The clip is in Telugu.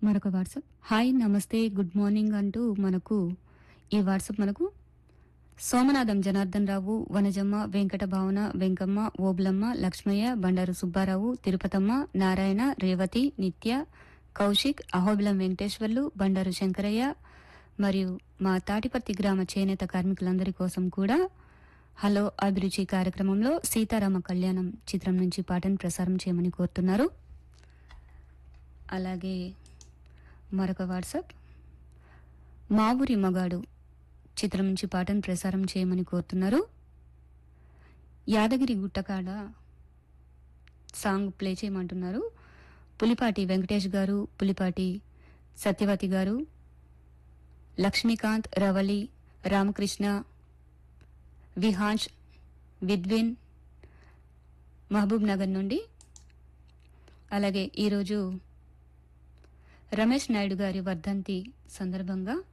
మరొక వాట్సాప్ హాయ్ నమస్తే గుడ్ మార్నింగ్ అంటూ మనకు ఈ వాట్సాప్ మనకు సోమనాథం జనార్దన్ రావు వనజమ్మ వెంకట భావన వెంకమ్మ ఓబులమ్మ లక్ష్మయ్య బండారు సుబ్బారావు తిరుపతమ్మ నారాయణ రేవతి నిత్య కౌశిక్ అహోబిలం వెంకటేశ్వర్లు బండారు శంకరయ్య మరియు మా తాటిపర్తి గ్రామ చేనేత కార్మికులందరి కోసం కూడా హలో అభిరుచి కార్యక్రమంలో సీతారామ కళ్యాణం చిత్రం నుంచి పాటను ప్రసారం చేయమని కోరుతున్నారు అలాగే మరొక వాట్సాప్ మా ఊరి మగాడు చిత్రం నుంచి పాటను ప్రసారం చేయమని కోరుతున్నారు యాదగిరి గుట్టకాడ సాంగ్ ప్లే చేయమంటున్నారు పులిపాటి వెంకటేష్ గారు పులిపాటి సత్యవతి గారు లక్ష్మీకాంత్ రవలి రామకృష్ణ విహాంష్ విద్విన్ మహబూబ్ నగర్ నుండి అలాగే ఈరోజు రమేష్ నాయుడు గారి వర్ధంతి సందర్భంగా